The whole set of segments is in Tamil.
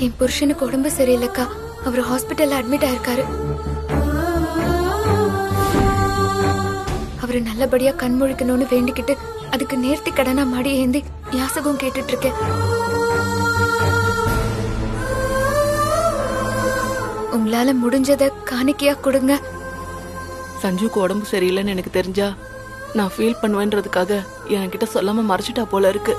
என் புருஷனுக்கு உடம்பு சரியில்லைக்கா அவர் ஹாஸ்பிட்டல்ல அட்மிட் ஆயிருக்காரு அவரு நல்லபடியா கண் முழிக்கணும்னு வேண்டிக்கிட்டு அதுக்கு நேர்த்தி கடனா மடி ஏந்தி யாசகம் கேட்டுட்டு இருக்கேன் உங்களால முடிஞ்சத காணிக்கையா கொடுங்க சஞ்சுக்கு உடம்பு சரியில்லைன்னு எனக்கு தெரிஞ்சா நான் ஃபீல் பண்ணுவேன்றதுக்காக என்கிட்ட சொல்லாம மறைச்சிட்டா போல இருக்கு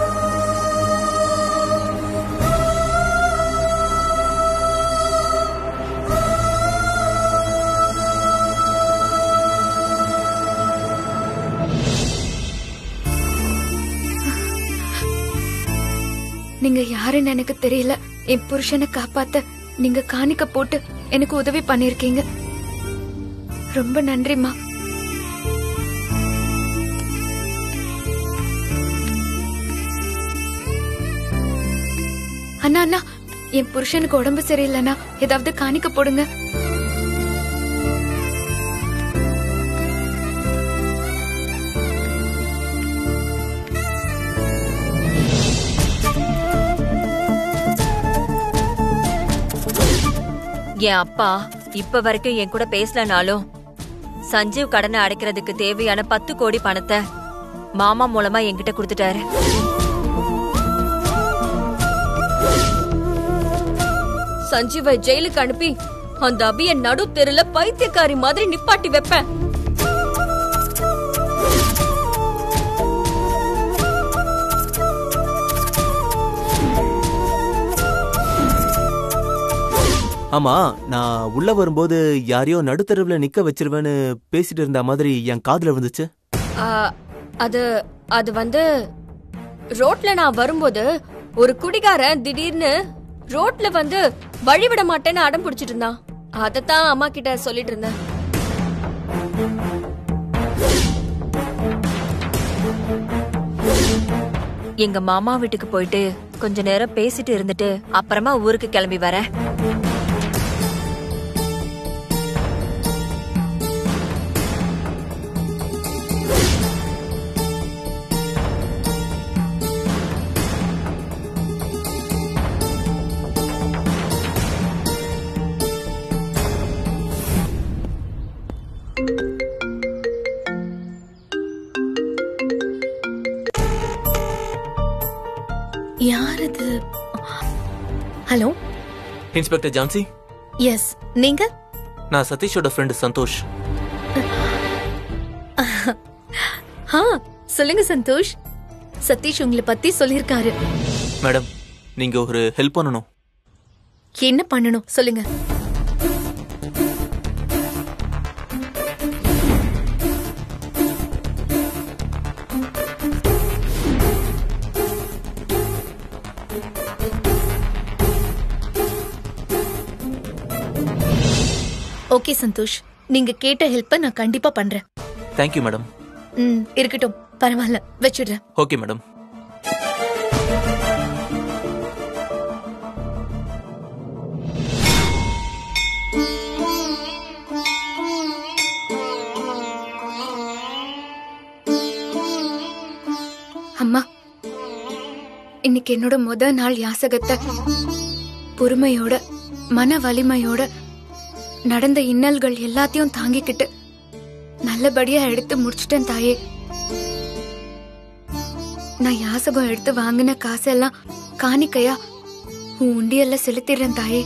நீங்க யாருன்னு எனக்கு தெரியல என் புருஷனை காப்பாத்த நீங்க காணிக்க போட்டு எனக்கு உதவி பண்ணிருக்கீங்க ரொம்ப நன்றிம்மா அண்ணா அண்ணா என் புருஷனுக்கு உடம்பு சரியில்லைண்ணா ஏதாவது காணிக்க போடுங்க என் அப்பா இப்ப வரைக்கும் என் கூட பேசலனாலும் சஞ்சீவ் கடனை அடைக்கிறதுக்கு தேவையான பத்து கோடி பணத்தை மாமா மூலமா என்கிட்ட கொடுத்துட்டாரு சஞ்சீவை ஜெயிலுக்கு அனுப்பி அந்த அபிய நடு தெருல பைத்தியக்காரி மாதிரி நிப்பாட்டி வைப்பேன் ஆமா நான் உள்ள வரும்போது யாரையோ நடுத்தருவுல நிக்க வச்சிருவேன்னு பேசிட்டு இருந்த மாதிரி என் காதுல விழுந்துச்சு ஆ, அது அது வந்து ரோட்ல நான் வரும்போது ஒரு குடிகாரன் திடீர்னு ரோட்ல வந்து வழிவிட மாட்டேன்னு அடம் பிடிச்சிட்டு இருந்தான் அதத்தான் அம்மா கிட்ட சொல்லிட்டு இருந்தேன் எங்க மாமா வீட்டுக்கு போயிட்டு கொஞ்ச நேரம் பேசிட்டு இருந்துட்டு அப்புறமா ஊருக்கு கிளம்பி வரேன் யார் அது ஹலோ இன்ஸ்பெக்டர் ஜான்சி எஸ் நீங்க நான் சதீஷோட ஃப்ரெண்டு சந்தோஷ் ஆ சொல்லுங்க சந்தோஷ் சதீஷ் உங்களை பத்தி சொல்லிருக்காரு மேடம் நீங்க ஒரு ஹெல்ப் பண்ணணும் என்ன பண்ணணும் சொல்லுங்க ஓகே சந்தோஷ் நீங்க கேட்ட ஹெல்ப்ப நான் கண்டிப்பா பண்றேன் தேங்க்யூ மேடம் ம் இருக்கட்டும் பரவாயில்ல வச்சிடுறேன் ஓகே மேடம் அம்மா இன்னைக்கு என்னோட முத நாள் யாசகத்தை பொறுமையோட மன வலிமையோட நடந்த இன்னல்கள் எல்லாத்தையும் தாங்கிக்கிட்டு நல்லபடியா எடுத்து முடிச்சிட்டேன் தாயே நான் யாசகம் எடுத்து வாங்கின காசெல்லாம் காணிக்கையா உன் உண்டியல்ல செலுத்திடுறேன் தாயே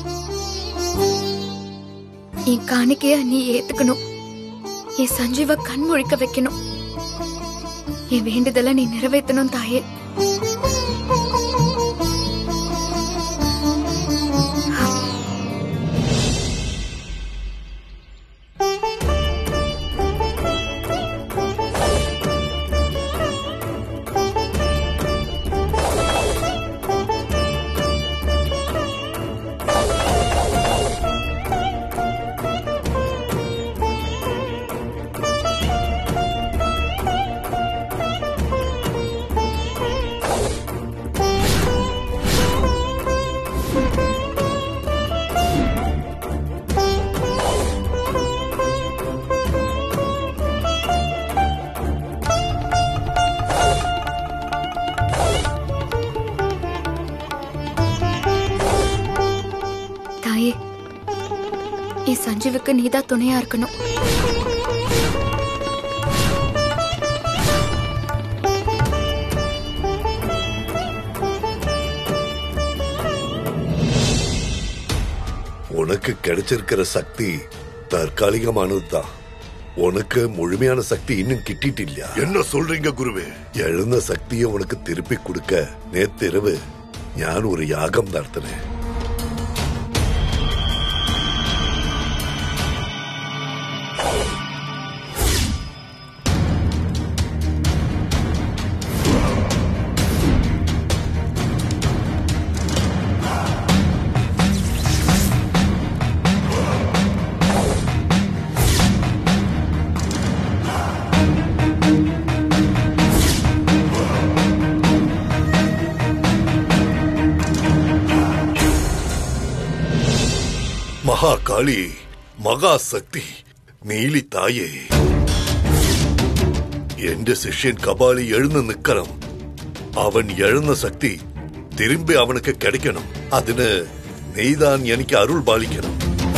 என் காணிக்கைய நீ ஏத்துக்கணும் என் சஞ்சீவ கண் முழிக்க வைக்கணும் என் வேண்டுதலை நீ நிறைவேற்றணும் தாயே என் சஞ்சீவுக்கு நீதான் துணையா இருக்கணும் உனக்கு கிடைச்சிருக்கிற சக்தி தற்காலிகமானதுதான் உனக்கு முழுமையான சக்தி இன்னும் கிட்டிட்டு இல்லையா என்ன சொல்றீங்க குருவே எழுந்த சக்தியை உனக்கு திருப்பி கொடுக்க நேத்திரவு ஞான் ஒரு யாகம் நடத்தினேன் மகா காளி மகா சக்தி நீலி தாயே എന്റെ ശിഷ്യൻ കപാലി എഴുന്ന് നിക്കണം അവൻ എഴുന്ന ശക്തി തിരുമ്പി അവനക്ക് കിടക്കണം അതിന് നീതാൻ എനിക്ക് അരുൾ പാലിക്കണം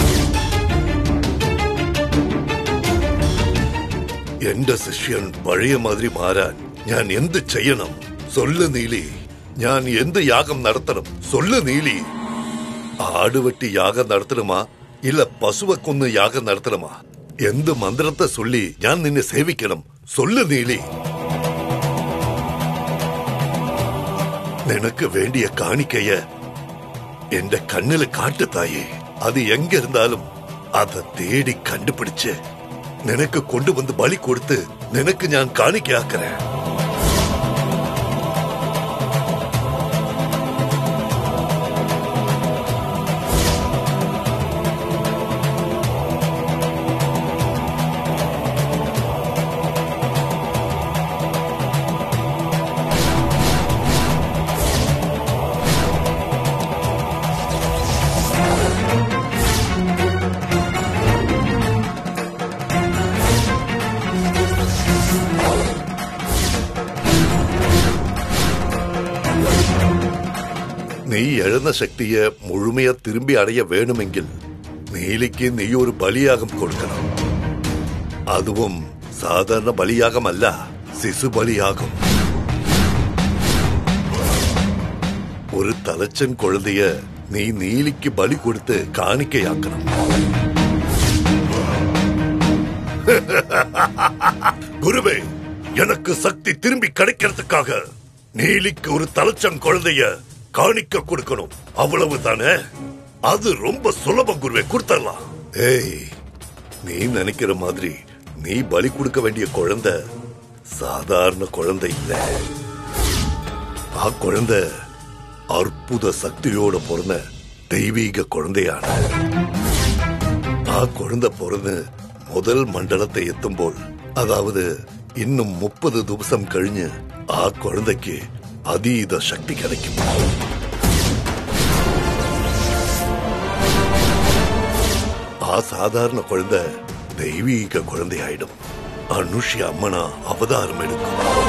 എന്റെ ശിഷ്യൻ പഴയ മാതിരി മാറാൻ ഞാൻ എന്ത് ചെയ്യണം സൊല്ല് നീലി ഞാൻ എന്ത് യാഗം നടത്തണം സൊല്ല് നീലി ആടുവെട്ടി യാഗം നടത്തണമാ ഇല്ല പശുവെ കൊന്ന് യാഗം നടത്തണമാ എന്ത് മന്ത്രത്തെ ചൊല്ലി ഞാൻ നിന്നെ സേവിക്കണം സൊല്ല് നീലി നിനക്ക് വേണ്ടിയ കാണിക്കയ എന്റെ കണ്ണില് കാട്ടു തായേ അത് എങ്ക ഇരുന്നാലും അത് തേടി കണ്ടുപിടിച്ച് നിനക്ക് കൊണ്ടുവന്ന് ബലി കൊടുത്ത് നിനക്ക് ഞാൻ കാണിക്കയാക്കറേ നീ എഴുന്ന ശക്തിയെ മുഴുമയെ തിരുമ്പി അടയ വേണമെങ്കിൽ നീലിക്ക് നീ ഒരു ബലിയാഗം കൊടുക്കണം അതും സാധാരണ ബലിയാഗമല്ല ശിശു ബലിയാഗം ഒരു തലച്ചൻ കുഴന്തയെ നീ നീലിക്ക് ബലി കൊടുത്ത് കാണിക്കയാക്കണം குருவே எனக்கு சக்தி திரும்பி கிடைக்கிறதுக்காக நீலிக்கு ஒரு தலைச்சம் குழந்தைய காணிக்க கொடுக்கணும் அவ்வளவு தானே அது ரொம்ப சுலபம் குருவே கொடுத்துடலாம் ஏய் நீ நினைக்கிற மாதிரி நீ பலி கொடுக்க வேண்டிய குழந்தை சாதாரண குழந்தை இல்ல ஆ குழந்தை அற்புத சக்தியோட பிறந்த தெய்வீக குழந்தையான ആ കുഴന്ത പിറന്ന് മുതൽ മണ്ഡലത്തെ എത്തുമ്പോൾ അതായത് ഇന്നും മുപ്പത് ദിവസം കഴിഞ്ഞ് ആ കുഴന്തയ്ക്ക് അതീത ശക്തി கிடைக்கும் ആ സാധാരണ കുഴന്ത ദൈവീക കുഴന്തയായിടും അനുഷ്യ അമ്മണ അവതാരം എടുക്കും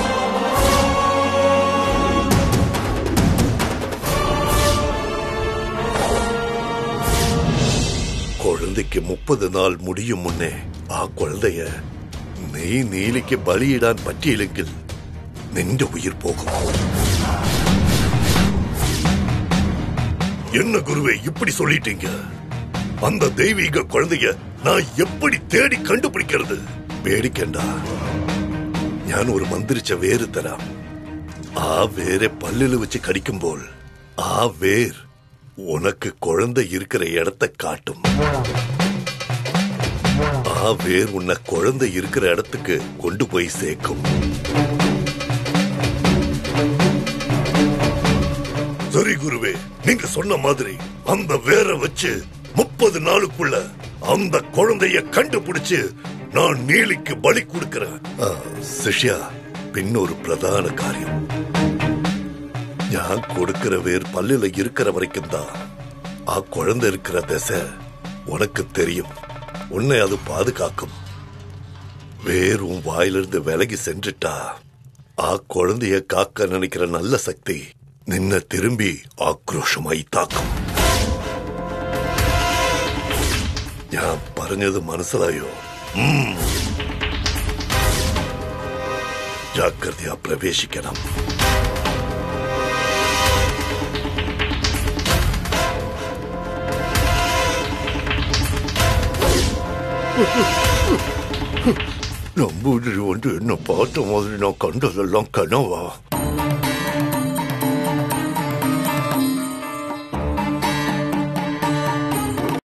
കുഴന്തയ്ക്ക് മുപ്പത് നാൾ മുടിയും മുന്നേ ആ കുഴന്തയ നീ നീലിക്ക് ബലിയിടാൻ പറ്റിയില്ലെങ്കിൽ നിന്റെ ഉയിർ പോകും என்ன குருவே இப்படி சொல்லிட்டீங்க அந்த தெய்வீக குழந்தைய நான் எப்படி தேடி கண்டுபிடிக்கிறது പേടിക്കണ്ട ഞാൻ ഒരു മന്ത്രിച്ച വേര് തരാം ആ വേരെ പല്ലില് വെച്ച് കടിക്കുമ്പോൾ ആ വേർ உனக்கு குழந்தை இருக்கிற இடத்தை காட்டும் ஆ வேர் உன்னை குழந்தை இருக்கிற இடத்துக்கு கொண்டு போய் சேர்க்கும் சரி குருவே நீங்க சொன்ன மாதிரி அந்த வேரை வச்சு முப்பது நாளுக்குள்ள அந்த குழந்தைய கண்டுபிடிச்சு நான் நீலிக்கு பலி கொடுக்கிறேன் ஆ, சிஷ்யா பின்னொரு பிரதான காரியம் ഞാൻ കൊടുக்கிற வேர் பல்லுல இருக்கிற வரைக்கும் தான் ஆ குழந்தை இருக்கிற திசை உனக்கு தெரியும் உன்னை அது பாதுகாக்கும் வேர் உன் வாயிலிருந்து விலகி சென்றுட்டா ஆ குழந்தைய காக்க நினைக்கிற நல்ல சக்தி நின்ன திரும்பி ஆக்ரோஷமாய் தாக்கும் ഞാൻ പറഞ്ഞത് മനസ്സിലായോ ഉം. ജാഗ്രതയാ പ്രവേശിക്കണം நம்பூதிரி வந்து என்ன பார்த்த மாதிரி நான் கண்டதெல்லாம் கனவா